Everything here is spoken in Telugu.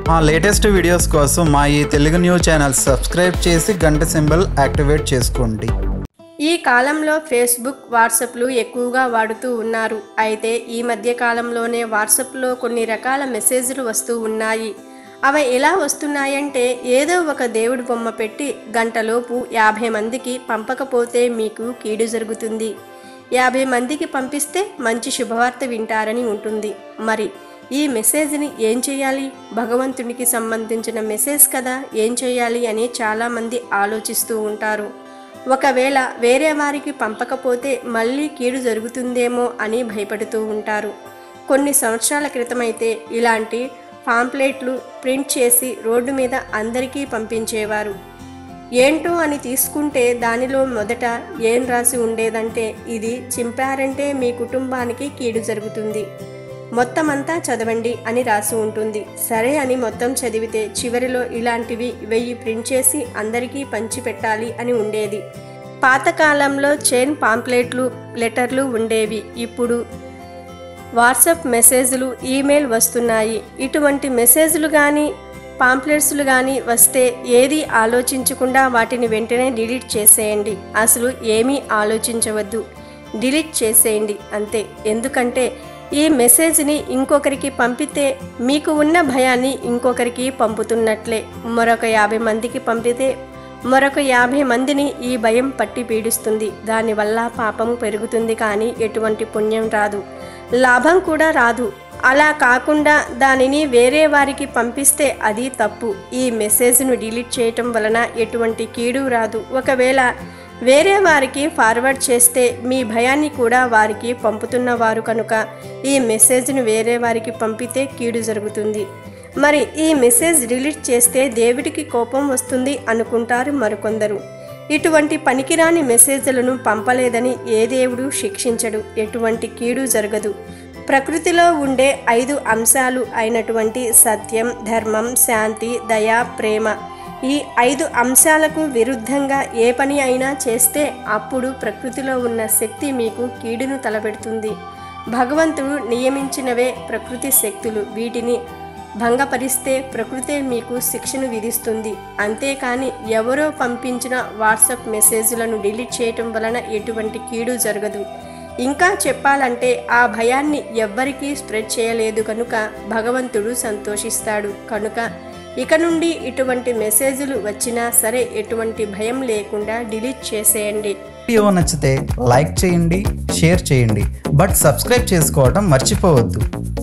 మా లేటెస్ట్ వీడియోస్ కోసం మా ఈ తెలుగు న్యూస్ ఛానల్ సబ్స్క్రైబ్ చేసి గంట సింబల్ యాక్టివేట్ చేసుకోండి ఈ కాలంలో ఫేస్బుక్ వాట్సాప్లు ఎక్కువగా వాడుతూ ఉన్నారు అయితే ఈ మధ్య కాలంలోనే వాట్సాప్లో కొన్ని రకాల మెసేజ్లు వస్తూ ఉన్నాయి అవి ఎలా వస్తున్నాయంటే ఏదో ఒక దేవుడి బొమ్మ పెట్టి గంటలోపు యాభై మందికి పంపకపోతే మీకు కీడు జరుగుతుంది యాభై మందికి పంపిస్తే మంచి శుభవార్త వింటారని ఉంటుంది మరి ఈ మెసేజ్ని ఏం చేయాలి భగవంతునికి సంబంధించిన మెసేజ్ కదా ఏం చేయాలి అని చాలామంది ఆలోచిస్తూ ఉంటారు ఒకవేళ వేరే వారికి పంపకపోతే మళ్ళీ కీడు జరుగుతుందేమో అని భయపడుతూ ఉంటారు కొన్ని సంవత్సరాల క్రితమైతే ఇలాంటి పాంప్లెట్లు ప్రింట్ చేసి రోడ్డు మీద అందరికీ పంపించేవారు ఏంటో అని తీసుకుంటే దానిలో మొదట ఏం రాసి ఉండేదంటే ఇది చింపారంటే మీ కుటుంబానికి కీడు జరుగుతుంది మొత్తం అంతా చదవండి అని రాసి ఉంటుంది సరే అని మొత్తం చదివితే చివరిలో ఇలాంటివి వెయ్యి ప్రింట్ చేసి అందరికీ పంచి పెట్టాలి అని ఉండేది పాతకాలంలో చైన్ పాంప్లెట్లు లెటర్లు ఉండేవి ఇప్పుడు వాట్సాప్ మెసేజ్లు ఈమెయిల్ వస్తున్నాయి ఇటువంటి మెసేజ్లు కానీ పాంప్లెట్స్లు కానీ వస్తే ఏది ఆలోచించకుండా వాటిని వెంటనే డిలీట్ చేసేయండి అసలు ఏమీ ఆలోచించవద్దు డిలీట్ చేసేయండి అంతే ఎందుకంటే ఈ మెసేజ్ని ఇంకొకరికి పంపితే మీకు ఉన్న భయాన్ని ఇంకొకరికి పంపుతున్నట్లే మరొక యాభై మందికి పంపితే మరొక యాభై మందిని ఈ భయం పట్టి పీడిస్తుంది దానివల్ల పాపం పెరుగుతుంది కానీ ఎటువంటి పుణ్యం రాదు లాభం కూడా రాదు అలా కాకుండా దానిని వేరే వారికి పంపిస్తే అది తప్పు ఈ మెసేజ్ను డిలీట్ చేయటం వలన ఎటువంటి కీడు రాదు ఒకవేళ వేరే వారికి ఫార్వర్డ్ చేస్తే మీ భయాన్ని కూడా వారికి పంపుతున్నవారు కనుక ఈ మెసేజ్ను వేరే వారికి పంపితే కీడు జరుగుతుంది మరి ఈ మెసేజ్ డిలీట్ చేస్తే దేవుడికి కోపం వస్తుంది అనుకుంటారు మరికొందరు ఇటువంటి పనికిరాని మెసేజ్లను పంపలేదని ఏ దేవుడు శిక్షించడు ఎటువంటి కీడు జరగదు ప్రకృతిలో ఉండే ఐదు అంశాలు అయినటువంటి సత్యం ధర్మం శాంతి దయ ప్రేమ ఈ ఐదు అంశాలకు విరుద్ధంగా ఏ పని అయినా చేస్తే అప్పుడు ప్రకృతిలో ఉన్న శక్తి మీకు కీడును తలపెడుతుంది భగవంతుడు నియమించినవే ప్రకృతి శక్తులు వీటిని భంగపరిస్తే ప్రకృతే మీకు శిక్షను విధిస్తుంది అంతేకాని ఎవరో పంపించిన వాట్సాప్ మెసేజ్లను డిలీట్ చేయటం వలన ఎటువంటి కీడు జరగదు ఇంకా చెప్పాలంటే ఆ భయాన్ని ఎవ్వరికీ స్ప్రెడ్ చేయలేదు కనుక భగవంతుడు సంతోషిస్తాడు కనుక ఇక నుండి ఇటువంటి మెసేజ్లు వచ్చినా సరే ఎటువంటి భయం లేకుండా డిలీట్ చేసేయండి వీడియో నచ్చితే లైక్ చేయండి షేర్ చేయండి బట్ సబ్స్క్రైబ్ చేసుకోవడం మర్చిపోవద్దు